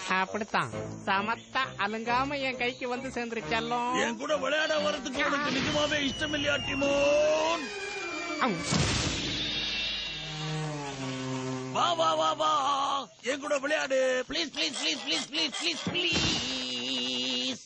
அப்படித்தான் சமத்தா அலுங்காம என் கைக்கு வந்து சேர்ந்துருச்சல்லும் என் கூட விளையாட வரதுக்கு உனக்கு நிஜமாவே இஷ்டம் இல்லையா டிமோன் வா வா வா வா என் கூட விளையாடு please please please please please please please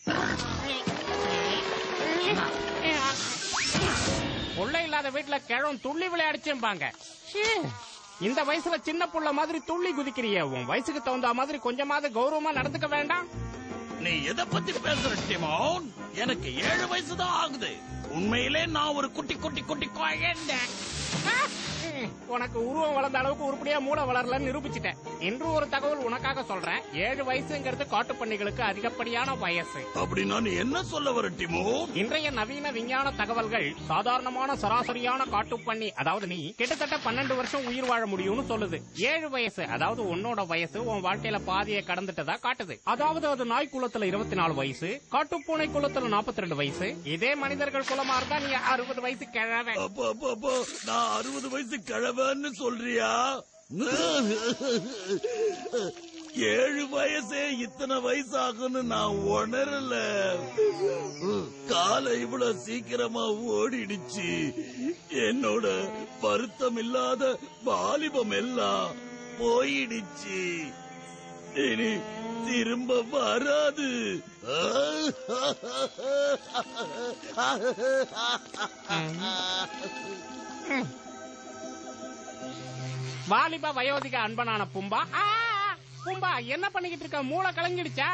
புள்ள இல்லாத வீட்டுல கிழவன் துள்ளி விளையாடிச்சேம்பாங்க ச்சீ. இந்த வயசுல சின்ன புள்ள மாதிரி துள்ளி குதிக்கிறியே உன் வயசுக்கு தகுந்த மாதிரி கொஞ்சமாவது கௌரவமா நடந்துக்க வேண்டாம் நீ எதை பத்தி பேசுற டிமோன் எனக்கு ஏழு வயசு தான் ஆகுது உண்மையிலே நான் ஒரு குட்டி குட்டி குட்டி குழந்தை ம், உனக்கு உருவம் வளர்ந்த அளவுக்கு உருப்படியா மூளை வளரலன்னு நிரூபிச்சிட்டேன் இன்று ஒரு தகவல் உனக்காக சொல்றேன் ஏழு வயசுங்கிறது காட்டுப்பண்ணிகளுக்கு அதிகப்படியான வயசு அப்படின்னா நீ என்ன சொல்ல வர டிமோன் இன்றைய நவீன விஞ்ஞான தகவல்கள் சாதாரணமான சராசரியான காட்டுப்பண்ணி அதாவது நீ கிட்டத்தட்ட பன்னெண்டு வருஷம் உயிர் வாழ முடியும்னு சொல்லுது ஏழு வயசு அதாவது உன்னோட வயசு உன் வாழ்க்கையில பாதியை கடந்துட்டதா காட்டுது அதாவது அது நாய் குலத்துல இருபத்தி நாலு வயசு காட்டுப்பூனை குலத்துல நாற்பத்தி ரெண்டு வயசு இதே மனிதர்கள் குலமா இருந்தா நீ அறுபது வயசு கிழவன் அப்போ அப்போ அப்போ நான் அறுபது வயசு கிழவன்னு சொல்றியா ஏழு வயசே இத்தனை வயசாகும்னு நான் உணரல காலை இவ்வளவு சீக்கிரமா ஓடிடுச்சு என்னோட வருத்தம் இல்லாத வாலிபம் எல்லாம் போயிடுச்சு இனி திரும்ப வராது வாலிப வயோதிக அன்பனான பும்பா ஆ, பும்பா என்ன பண்ணிக்கிட்டு இருக்க மூளை கலங்கிடுச்சா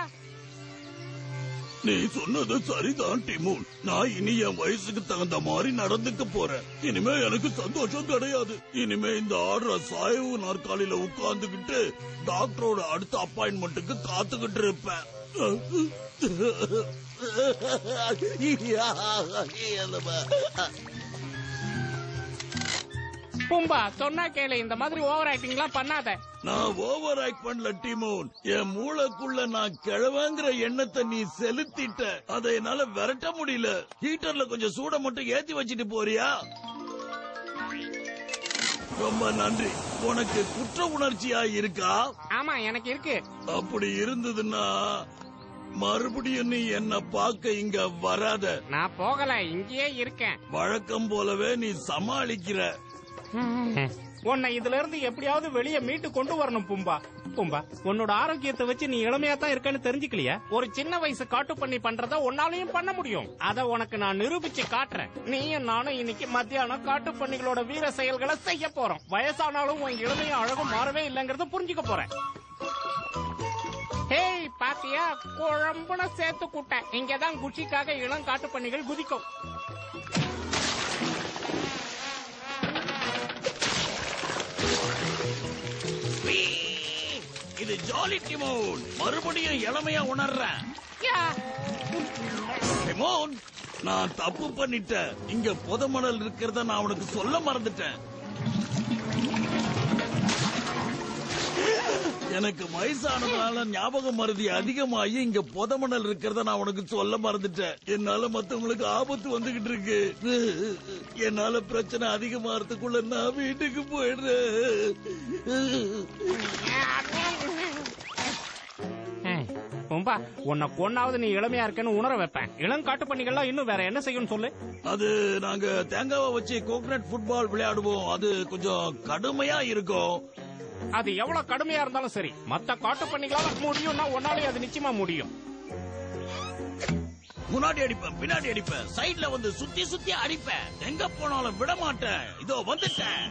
நீ சொன்னது சரிதான் டிமோன் நான் இனி என் வயசுக்கு தகுந்த மாதிரி நடந்துக்க போறேன் இனிமே எனக்கு சந்தோஷம் கிடையாது இனிமே இந்த ஆடுற சாய்வு நாற்காலியில உட்கார்ந்துகிட்டு டாக்டரோட அடுத்த அப்பாயின்மெண்ட்டுக்கு காத்துக்கிட்டு இருப்பேன் பும்பா சொன்னா கேளு இந்த மாதிரி ஓவர் ஆக்டிங்லாம் பண்ணாத நான் ஓவர் ஆக்ட் பண்ணல டிமோன் என் மூளைக்குள்ள நான் கிழவங்கிற எண்ணத்தை நீ செலுத்திட்ட அதை என்னால விரட்ட முடியல ஹீட்டர்ல கொஞ்சம் சூட மட்டும் ஏத்தி வச்சிட்டு போறியா ரொம்ப நன்றி உனக்கு குற்ற உணர்ச்சியா இருக்கா ஆமா எனக்கு இருக்கு அப்படி இருந்ததுன்னா மறுபடியும் நீ என்ன பார்க்க இங்க வராத நான் போகல இங்கேயே இருக்கேன் வழக்கம் போலவே நீ சமாளிக்கிற உன்னை இதுல இருந்து எப்படியாவது வெளியே மீட்டு கொண்டு வரணும் பும்பா பும்பா உன்னோட ஆரோக்கியத்தை வச்சு நீ இளமையா தான் இருக்கன்னு தெரிஞ்சுக்கலையா ஒரு சின்ன வயசு காட்டு பண்ணி பண்றத உன்னாலையும் பண்ண முடியும் அத உனக்கு நான் நிரூபிச்சு காட்டுறேன் நீயும் நானும் இன்னைக்கு மத்தியானம் காட்டு பண்ணிகளோட வீர செயல்களை செய்ய போறோம் வயசானாலும் உன் இளமையும் அழகும் மாறவே இல்லைங்கறத புரிஞ்சுக்க போறேன் ஹேய் பாத்தியா குழம்புன சேர்த்து கூட்ட இங்கதான் குச்சிக்காக இளம் காட்டு பண்ணிகள் குதிக்கும் இது ஜாலி டிமோன் மறுபடியும் இளமையா உணர்றேன் யா டிமோன் நான் தப்பு பண்ணிட்டேன் இங்க புதமணல் இருக்கிறத நான் உனக்கு சொல்ல மறந்துட்டேன் எனக்கு வயசானதுனால ஞாபக மருதி அதிகமாகி இங்க புதமணல் இருக்கிறத நான் உனக்கு சொல்ல மறந்துட்டேன் என்னால மத்தவங்களுக்கு ஆபத்து வந்துகிட்டு இருக்கு என்னால பிரச்சனை அதிகமாறதுக்குள்ள நான் வீட்டுக்கு போயிடுறேன் ஏய், பும்பா உன்னை கொன்னாவது நீ இளமையா இருக்கன்னு உணர வைப்பேன் இளம் காட்டு பண்ணிகள்லாம் இன்னும் வேற என்ன செய்யும் சொல்லு அது நாங்க தேங்காவை வச்சு கோகனட் ஃபுட்பால் விளையாடுவோம் அது கொஞ்சம் கடுமையா இருக்கும் அது எவ்வளவு கடுமையா இருந்தாலும் சரி மத்த காட்டு பண்ணிகளால முடியும்னா உன்னாலே அது நிச்சயமா முடியும் முன்னாடி அடிப்பேன் பின்னாடி அடிப்பேன் சைடுல வந்து சுத்தி சுத்தி அடிப்பேன் எங்க போனாலும் விட மாட்டேன் இதோ வந்துட்டேன்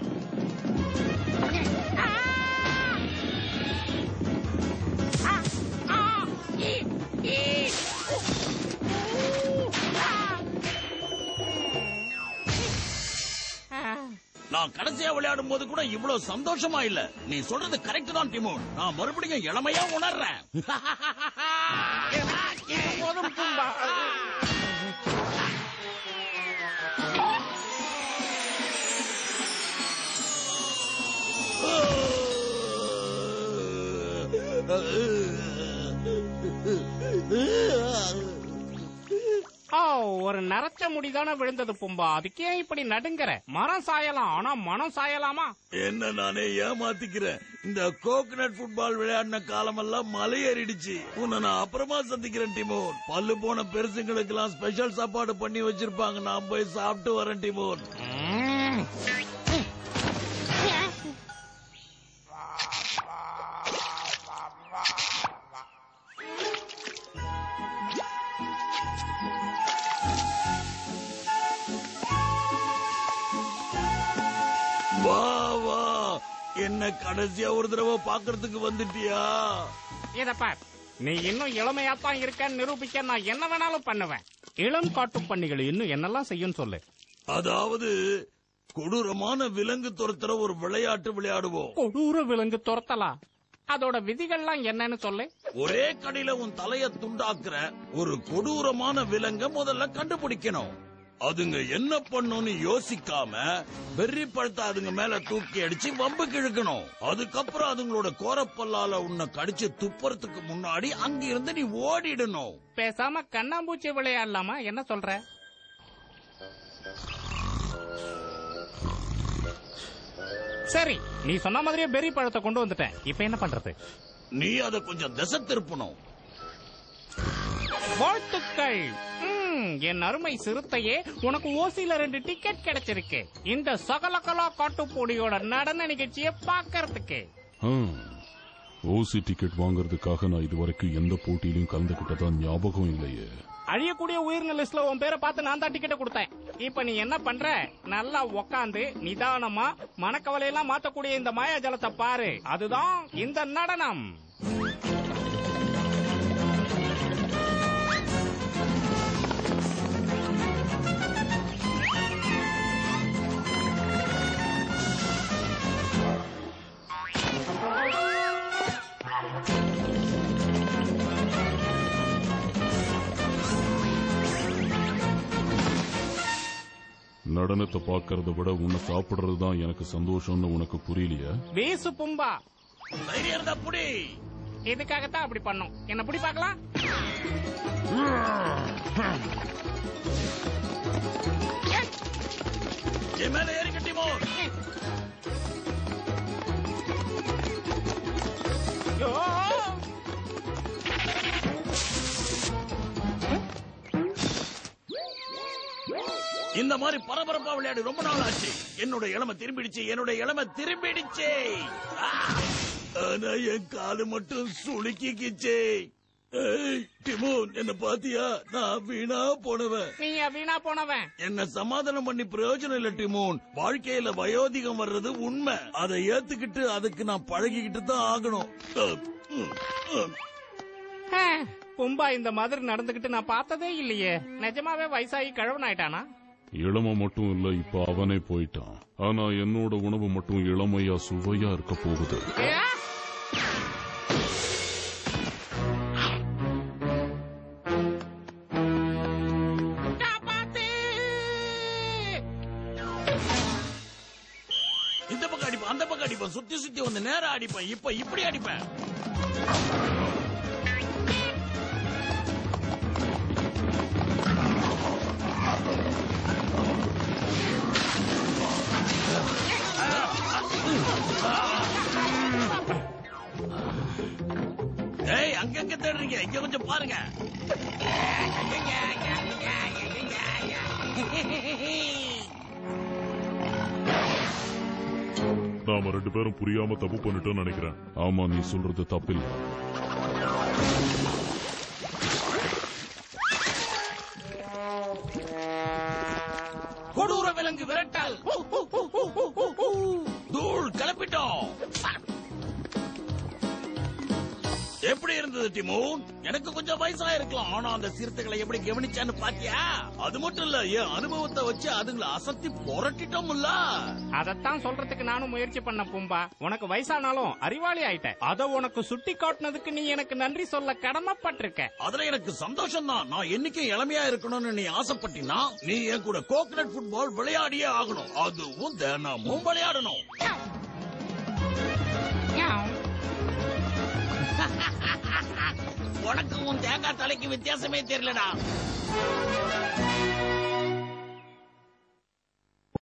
நான் கடைசியா விளையாடும் போது கூட இவ்வளவு சந்தோஷமா இல்ல நீ சொல்றது கரெக்ட் தான் டிமோன் நான் மறுபடியும் இளமையா உணர்றேன் இது போதும் பும்பா ஓ ஒரு நரைச்ச முடிதானே விழுந்தது பும்பா அதுக்கே இப்படி நடுங்கற மரம் சாயலாம் ஆனா மனம் சாயலாமா என்ன நானே ஏமாத்திக்கிறேன் இந்த கோகனட் ஃபுட்பால் விளையாடின காலமெல்லாம் மலையேறிடுச்சு உன்னை நான் அப்புறமா சந்திக்கிறேன் டிமோன் பல்லு போன பெருசுங்களுக்கு எல்லாம் ஸ்பெஷல் சாப்பாடு பண்ணி வச்சிருப்பாங்க நான் போய் சாப்பிட்டு வரேன் டிமோன் ம். வா வா என்ன கடைசியா ஒரு தடவை பாக்குறதுக்கு வந்துட்டியா இத பார் நீ இன்னும் இளமையாத்தான் இருக்கன்னு நிரூபிக்க நான் என்ன வேணாலும் பண்ணுவேன் இளம் காட்டு பண்ணிகள் இன்னும் என்னெல்லாம் செய்யும் சொல்லு அதாவது கொடூரமான விலங்கு துரத்துற ஒரு விளையாட்டு விளையாடுவோம் கொடூர விலங்கு துரத்தலாம் அதோட விதிகள்லாம் என்னன்னு சொல்லு ஒரே கடையில உன் தலைய துண்டாக்குற ஒரு கொடூரமான விலங்க முதல்ல கண்டுபிடிக்கணும் அதுங்க என்ன பண்ணும்னு யோசிக்காம வெறி பழத்தை அதுங்க மேல தூக்கி அடிச்சு வம்புக்கு இழுக்கணும் அதுக்கப்புறம் அதுங்களோட கோரப்பல்லால உன்னை கடிச்சு துப்புறதுக்கு முன்னாடி அங்க இருந்து நீ ஓடிடணும் பேசாம கண்ணாம்பூச்சி விளையாடலாமா என்ன சொல்ற சரி நீ சொன்ன மாதிரியே பெரி பழத்தை கொண்டு வந்துட்டேன் இப்ப என்ன பண்றது நீ அதை கொஞ்சம் திசை திருப்பணும் வாழ்த்துக்கள் ம், என் அருமை சிறுத்தையே உனக்கு ஓசில ரெண்டு டிக்கெட் கிடைச்சிருக்கு இந்த சகலகலா காட்டுப்பொடியோட நடன நிகழ்ச்சியை பார்க்கறதுக்கு ஆ, ஓசி டிக்கெட் வாங்குறதுக்காக நான் இதுவரைக்கும் எந்த போட்டியிலும் கலந்துகிட்டதா ஞாபகம் இல்லையே அழியக்கூடிய உயிரின லிஸ்ட்ல உன் பேரை பார்த்து நான் தான் டிக்கெட்டை கொடுத்தேன் இப்ப நீ என்ன பண்ற நல்லா உக்காந்து நிதானமா மனக்கவலையெல்லாம் மாத்தக்கூடிய இந்த மாயாஜலத்தை பாரு அதுதான் இந்த நடனம் நடனத்தை பார்க்கறத விட உன்னை சாப்பிடுறது தான் எனக்கு சந்தோஷம்னு உனக்கு புரியலையா வீசு பும்பா தைரியம் இருந்தா புடி இதுக்காகத்தான் அப்படி பண்ணோம் என்ன புடி பார்க்கலாம் என் மேல ஏறி கட்டிமோ ஐயோ! இந்த மாதிரி பரபரப்பா விளையாடி ரொம்ப நாள் ஆச்சு என்னோட இளமை திரும்பிடுச்சு என்னோட இளமை திரும்பிடுச்சு ஆ! ஆனா என் காலு மட்டும் சுளுக்கிக்கிச்சே ஏய் டிமோன் என்ன பாத்தியா நான் வீணா போனவன் நீ வீணா போனவன் என்ன சமாதானம் பண்ணி பிரயோஜனம் இல்ல டிமோன் வாழ்க்கையில வயோதிகம் வர்றது உண்மை அதை ஏத்துக்கிட்டு அதுக்கு நான் பழகிக்கிட்டு தான் ஆகணும் அ, ம், ம். ஆ, பும்பா இந்த மாதிரி நடந்துகிட்டு நான் பார்த்ததே இல்லையே நிஜமாவே வயசாகி கழவன் ஆயிட்டானா இளமை மட்டும் இல்ல இப்ப அவனே போயிட்டான் ஆனா என்னோட உணவு மட்டும் இளமையா சுவையா இருக்க போகுது ஏ! காப்பாத்து! இந்த பக்கம் அடிப்பேன் அந்த பக்கம் அடிப்பேன் சுத்தி சுத்தி வந்து நேரா அடிப்பேன் இப்ப இப்படி அடிப்பேன் ஏய் அங்கங்க தேடுறீங்க இங்க கொஞ்சம் பாருங்க நாம ரெண்டு பேரும் புரியாம தப்பு பண்ணிட்டோம்னு நினைக்கிறேன் ஆமா நீ சொல்றது தப்பில்லை கொடூர விலங்கு விரட்டல் தூள் கிளப்பிட்டோம் எப்படி இருந்தது டிமோன் எனக்கு கொஞ்சம் வயசா இருக்கலாம் ஆனா அந்த சிறுத்தைகளை எப்படி கவனிச்சான்னு பாத்தியா அது மட்டும் இல்ல என் அனுபவத்தை வச்சு அதுங்களை அசத்தி புரட்டிட்டோம்ல அதத்தான் சொல்றதுக்கு நானும் முயற்சி பண்ண பும்பா உனக்கு வயசானாலும் அறிவாளி ஆயிட்ட அத உனக்கு சுட்டி காட்டினதுக்கு நீ எனக்கு நன்றி சொல்ல கடமைப்பட்டிருக்க அதுல எனக்கு சந்தோஷம் தான் நான் என்னைக்கும் இளமையா இருக்கணும்னு நீ ஆசைப்பட்டினா நீ என் கூட கோகனட் ஃபுட்பால் விளையாடியே ஆகணும் அதுவும் தினமும் விளையாடணும் உனக்கு உன் தேங்காய் தலைக்கு வித்தியாசமே தெரியலடா